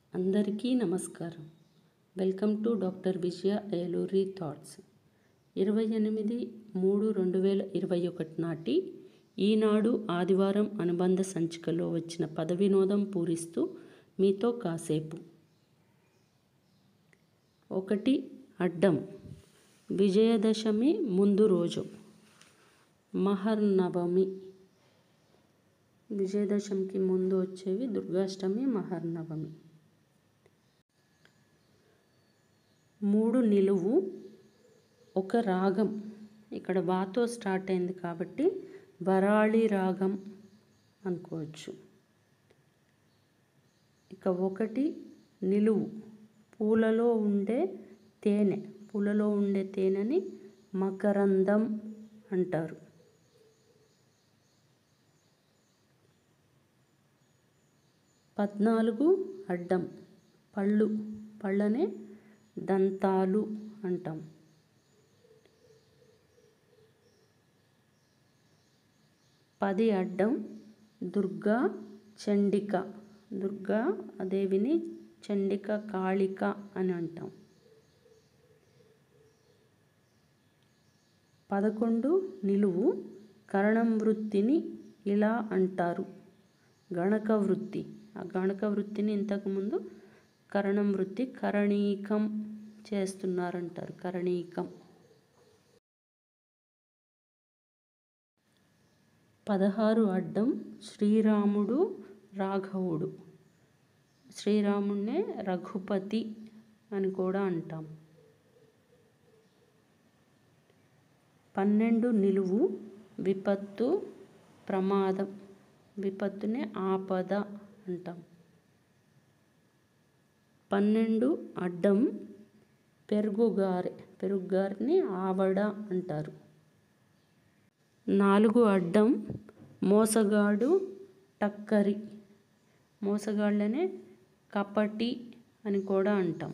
అందరికీ నమస్కారం welcome to doctor Vijaya Eluri thoughts ఇరవై ఎనిమిది మూడు రెండు వేల ఇరవై ఒకటి నాటి ఈనాడు ఆదివారం అనుబంధ సంచికలో వచ్చిన పద వినోదం పూరిస్తూ మీతో కాసేపు ఒకటి అడ్డం విజయదశమి ముందు రోజు మహర్నవమి విజయదశమికి ముందు వచ్చేవి దుర్గాష్టమి మహర్నవమి మూడు నిలువు ఒక రాగం ఇక్కడ వాతో స్టార్ట్ అయింది కాబట్టి వరాళి రాగం అనుకోవచ్చు ఇక ఒకటి నిలువు పూలలో ఉండే తేనె పూలలో ఉండే తేనెని మకరందం అంటారు పద్నాలుగు అడ్డం పళ్ళు పళ్ళనే దంతాలు అంటాం పది అడ్డం దుర్గా చండిక దుర్గా దేవిని చండిక కాళిక అని అంటాం పదకొండు నిలువు కరణం వృత్తిని ఇలా అంటారు గణక వృత్తి ఆ గణక వృత్తిని ఇంతకుముందు కరణం వృత్తి కరణీకం చేస్తున్నారంటారు కరణీకం పదహారు అడ్డం శ్రీరాముడు రాఘవుడు శ్రీరాముడినే రఘుపతి అని కూడా అంటాం పన్నెండు నిలువు విపత్తు ప్రమాదం విపత్తునే ఆపద అంటాం పన్నెండు అడ్డం పెరుగుగారె పెరుగుగారిని ఆవడ అంటారు నాలుగు అడ్డం మోసగాడు టక్కరి మోసగాళ్ళనే కపటి అని కూడా అంటాం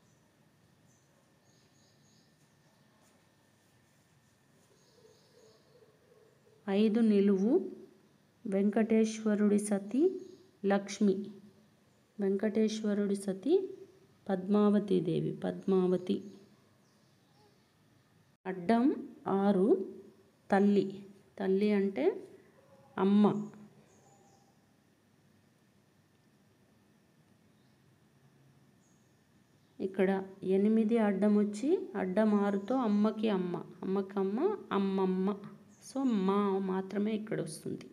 ఐదు నిలువు వెంకటేశ్వరుడి సతి లక్ష్మి వెంకటేశ్వరుడి సతి పద్మావతి దేవి పద్మావతి అడ్డం ఆరు తల్లి తల్లి అంటే అమ్మ ఇక్కడ ఎనిమిది అడ్డం వచ్చి అడ్డం ఆరుతో అమ్మకి అమ్మ అమ్మకి అమ్మ అమ్మమ్మ సో మా మాత్రమే ఇక్కడ వస్తుంది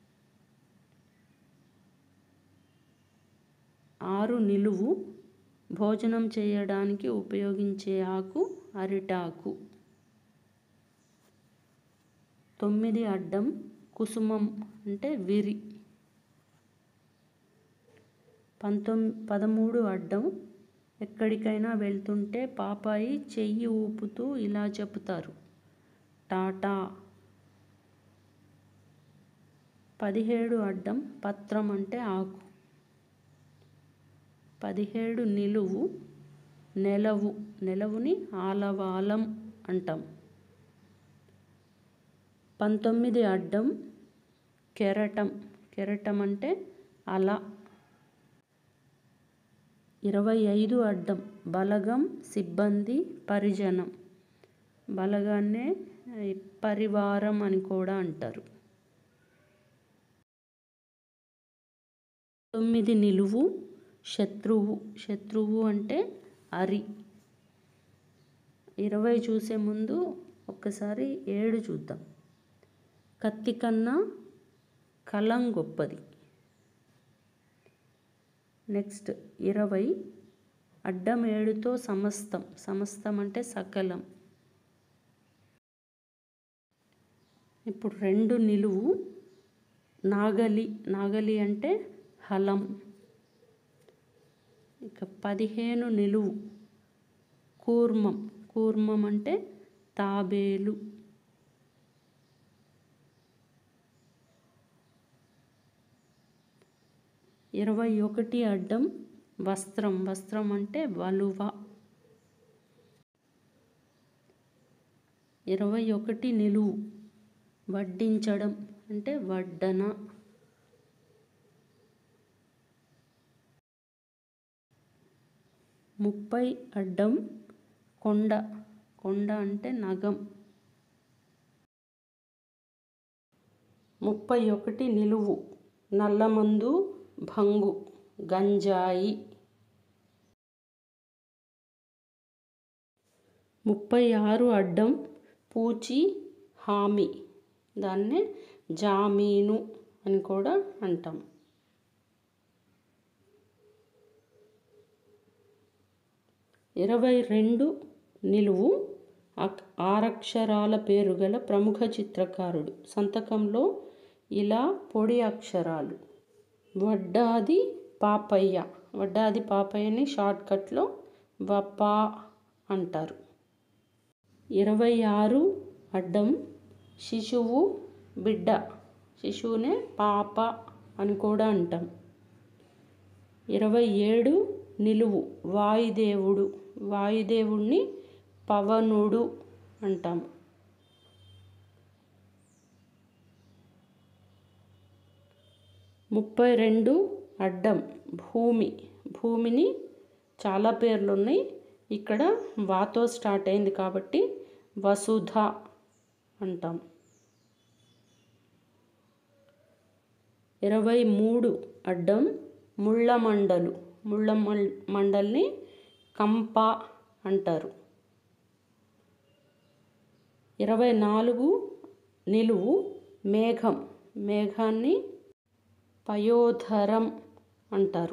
ఆరు నిలువు భోజనం చేయడానికి ఉపయోగించే ఆకు అరిటాకు తొమ్మిది అడ్డం కుసుమం అంటే విరి పంతొమ్మిది పదమూడు అడ్డం ఎక్కడికైనా వెళ్తుంటే పాపాయి చెయ్యి ఊపుతూ ఇలా చెప్తారు టాటా పదిహేడు అడ్డం పత్రం అంటే ఆకు పదిహేడు నిలువు నెలవు నెలవుని ఆలవాలం అంటాం పంతొమ్మిది అడ్డం కెరటం కెరటం అంటే అల ఇరవై ఐదు అడ్డం బలగం సిబ్బంది పరిజనం బలగాన్నే పరివారం అని కూడా అంటారు తొమ్మిది నిలువు శత్రువు శత్రువు అంటే అరి ఇరవై చూసే ముందు ఒక్కసారి ఏడు చూద్దాం కత్తి కన్నా కలం గొప్పది నెక్స్ట్ ఇరవై అడ్డం ఏడుతో సమస్తం సమస్తం అంటే సకలం ఇప్పుడు రెండు నిలువు నాగలి నాగలి అంటే హలం ఇక పదిహేను నిలువు కూర్మం కూర్మం అంటే తాబేలు ఇరవై ఒకటి అడ్డం వస్త్రం వస్త్రం అంటే వలువ ఇరవై ఒకటి నిలువు వడ్డించడం అంటే వడ్డన ముప్పై అడ్డం కొండ కొండ అంటే నగం ముప్పై ఒకటి నిలువు నల్లమందు భంగు గంజాయి ముప్పై ఆరు అడ్డం పూచి హామీ దాన్నే జామీను అని కూడా అంటాం ఇరవై రెండు నిలువు అక్- ఆరక్షరాల పేరు గల ప్రముఖ చిత్రకారుడు సంతకంలో ఇలా పొడి అక్షరాలు వడ్డాది పాపయ్య వడ్డాది పాపయ్యని షార్ట్కట్లో వపా అంటారు ఇరవై ఆరు అడ్డం శిశువు బిడ్డ శిశువునే పాప అని కూడా అంటాం ఇరవై ఏడు నిలువు వాయుదేవుడు వాయుదేవుణ్ణి పవనుడు అంటాం ముప్పై రెండు అడ్డం భూమి భూమిని చాలా పేర్లు ఉన్నాయి ఇక్కడ వాతో స్టార్ట్ అయింది కాబట్టి వసుధ అంటాం ఇరవై మూడు అడ్డం ముళ్ళ మండలు ముళ్ళ మం- మండల్ని కంప అంటారు ఇరవై నాలుగు నిలువు మేఘం మేఘాన్ని పయోధరం అంటారు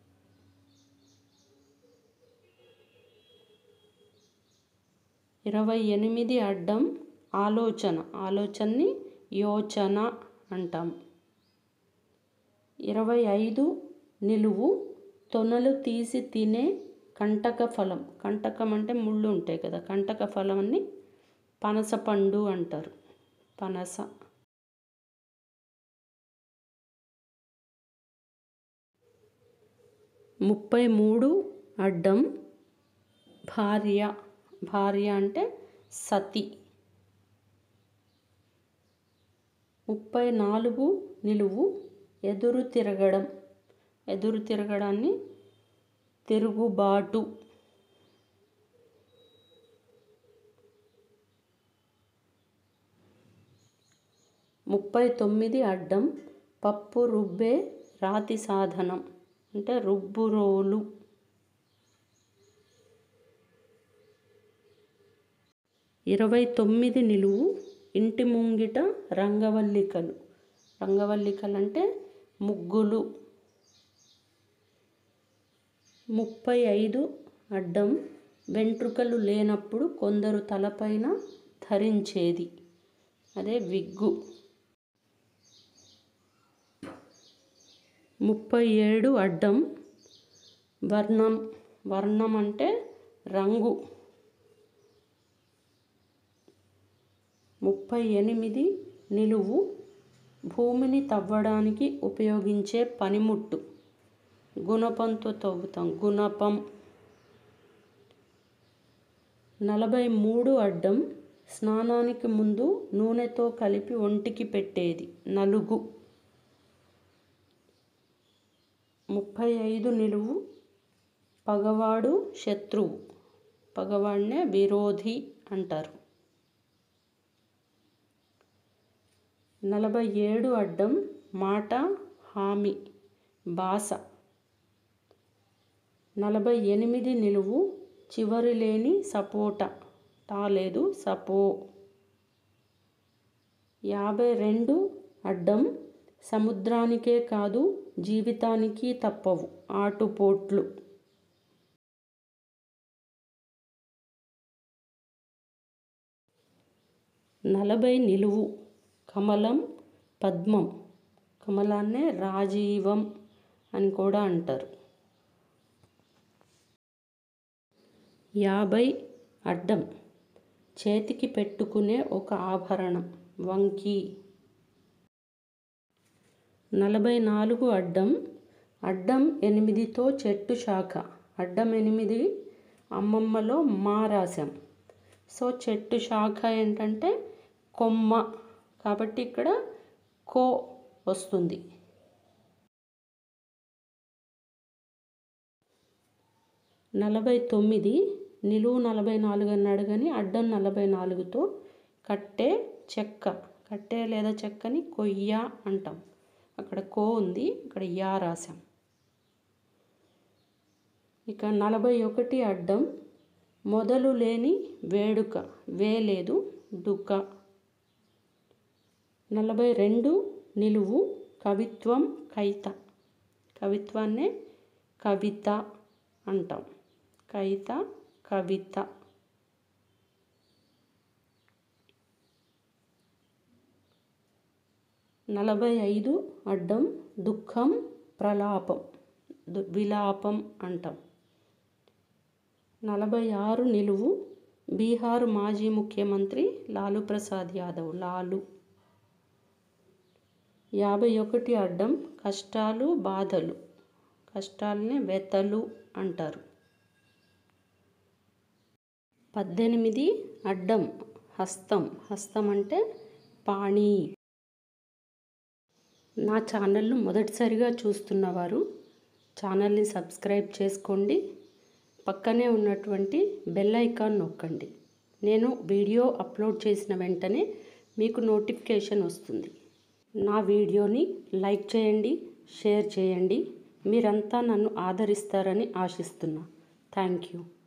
ఇరవై ఎనిమిది అడ్డం ఆలోచన ఆలోచనని యోచన అంటాం ఇరవై ఐదు నిలువు తొనలు తీసి తినే కంటక ఫలం కంటకం అంటే ముళ్ళు ఉంటాయి కదా కంటక ఫలాన్ని పనస పండు అంటారు పనస ముప్పై మూడు అడ్డం భార్య భార్య అంటే సతి ముప్పై నాలుగు నిలువు ఎదురు తిరగడం ఎదురు తిరగడాన్ని తిరుగుబాటు ముప్పై తొమ్మిది అడ్డం పప్పు రుబ్బే రాతి సాధనం అంటే రుబ్బు రోలు ఇరవై తొమ్మిది నిలువు ఇంటి ముంగిట రంగవల్లికలు రంగవల్లికలు అంటే ముగ్గులు ముప్పై ఐదు అడ్డం వెంట్రుకలు లేనప్పుడు కొందరు తలపైన ధరించేది అదే విగ్గు ముప్పై ఏడు అడ్డం వర్ణం వర్ణం అంటే రంగు ముప్పై ఎనిమిది నిలువు భూమిని తవ్వడానికి ఉపయోగించే పనిముట్టు గుణపంతో తవ్వుతాం గుణపం నలభై మూడు అడ్డం స్నానానికి ముందు నూనెతో కలిపి ఒంటికి పెట్టేది నలుగు ముప్పై ఐదు నిలువు పగవాడు శత్రువు పగవాడినే విరోధి అంటారు నలభై ఏడు అడ్డం మాట హామీ బాస నలభై ఎనిమిది నిలువు చివరి లేని సపోటా టా లేదు సపో యాభై రెండు అడ్డం సముద్రానికే కాదు జీవితానికి తప్పవు ఆటుపోట్లు నలభై నిలువు కమలం పద్మం కమలాన్నే రాజీవం అని కూడా అంటారు యాభై అడ్డం చేతికి పెట్టుకునే ఒక ఆభరణం వంకి నలభై నాలుగు అడ్డం అడ్డం ఎనిమిదితో చెట్టు శాఖ అడ్డం ఎనిమిది అమ్మమ్మలో మా రాశాం సో చెట్టు శాఖ ఏంటంటే కొమ్మ కాబట్టి ఇక్కడ కో వస్తుంది నలభై తొమ్మిది నిలువు నలభై నాలుగు అన్నాడు కానీ అడ్డం నలభై నాలుగుతో కట్టే చెక్క కట్టే లేదా చెక్కని కొయ్య అంటాం అక్కడ కో ఉంది ఇక్కడ యా రాసాం ఇక నలభై ఒకటి అడ్డం మొదలు లేని వేడుక వే లేదు డుక్క నలభై రెండు నిలువు కవిత్వం కైత కవిత్వాన్నే కవిత అంటాం కవిత కవిత నలభై ఐదు అడ్డం దుఃఖం ప్రలాపం దు విలాపం అంటాం నలభై ఆరు నిలువు బీహార్ మాజీ ముఖ్యమంత్రి లాలు ప్రసాద్ యాదవ్ లాలు యాభై ఒకటి అడ్డం కష్టాలు బాధలు కష్టాలనే వెతలు అంటారు పద్దెనిమిది అడ్డం హస్తం హస్తం అంటే పాణి నా ఛానల్ను మొదటిసారిగా చూస్తున్నవారు ఛానల్ని సబ్స్క్రైబ్ చేసుకోండి పక్కనే ఉన్నటువంటి బెల్ ఐకాన్ నొక్కండి నేను వీడియో అప్లోడ్ చేసిన వెంటనే మీకు నోటిఫికేషన్ వస్తుంది నా వీడియోని లైక్ చేయండి షేర్ చేయండి మీరంతా నన్ను ఆదరిస్తారని ఆశిస్తున్నా థ్యాంక్ యూ